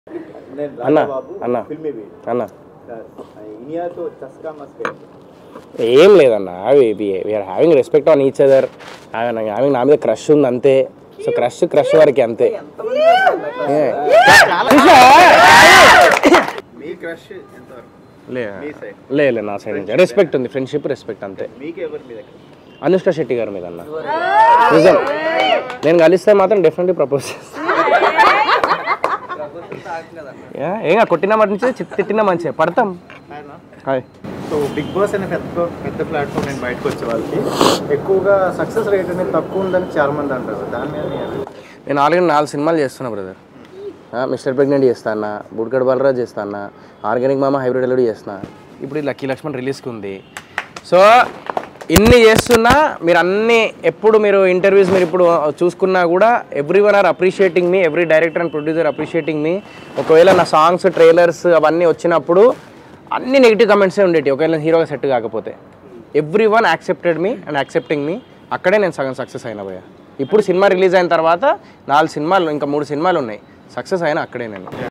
నేను అన్న, రాఘబాబు అన్న. ఫిల్మీ వీడ్ అన్న ఇనియాతో చస్కా మస్కే ఏం లేదన్న we are having respect on each other having నా మీద క్రష్ ఉంది అంతే సో క్రష్ క్రష్ వరకు అంతే ఏ. మీ క్రష్ ఎంతవరకు లే మీ సైడ్ లే లే, నా సైడ్ నుంచి రెస్పెక్ట్ ఉంది ఫ్రెండ్షిప్ రెస్పెక్ట్ అంతే మీకు ఎవరి మీద అనుష్క శెట్టి గారి మీద అన్న నిజం నేను కలిస్తే మాత్రం డెఫినెట్లీ ప్రపోజ్ చేస్తాను యా, ఏం కాదు, కొట్టినా మంచిదే చి- తిట్టినా మంచిదే పడతాం హాయ్ సో బిగ్ బాస్ అనే పెద్ద పెద్ద ప్లాట్ఫామ్ నేను బయటకు వచ్చే వాళ్ళకి ఎక్కువగా సక్సెస్ రేట్ అనేది తక్కువ ఉందని చాలా మంది అంటారు దాని మీద మీ అభిప్రాయం? నేను ఆల్రెడీ నాలుగు సినిమాలు చేస్తున్నా బ్రదర్ మిస్టర్ ప్రెగ్నెంట్ చేస్తా అన్న బుడ్గడ్ బాలరాజ్ చేస్తా అన్న ఆర్గానిక్ మామ హైబ్రిడ్ ఎల్లుడి చేస్తున్నా ఇప్పుడు ఈ లక్కీ లక్ష్మణ్ రిలీజ్కి ఉంది సో ఇన్ని చేస్తున్నా మీరు అన్ని ఎప్పుడు మీరు ఇంటర్వ్యూస్ మీరు ఇప్పుడు చూసుకున్నా కూడా everyone are appreciating me every director and producer appreciating me ఒకవేళ నా సాంగ్స్ ట్రైలర్స్ అవన్నీ వచ్చినప్పుడు అన్ని నెగిటివ్ కమెంట్సే ఉండేవి ఒకవేళ నేను హీరోగా సెట్ కాకపోతే everyone accepted me and accepting me అక్కడే నేను సగం సక్సెస్ అయిన పోయా ఇప్పుడు సినిమా రిలీజ్ అయిన తర్వాత నాలుగు సినిమాలు ఇంకా మూడు సినిమాలు ఉన్నాయి సక్సెస్ అయినా అక్కడే నేను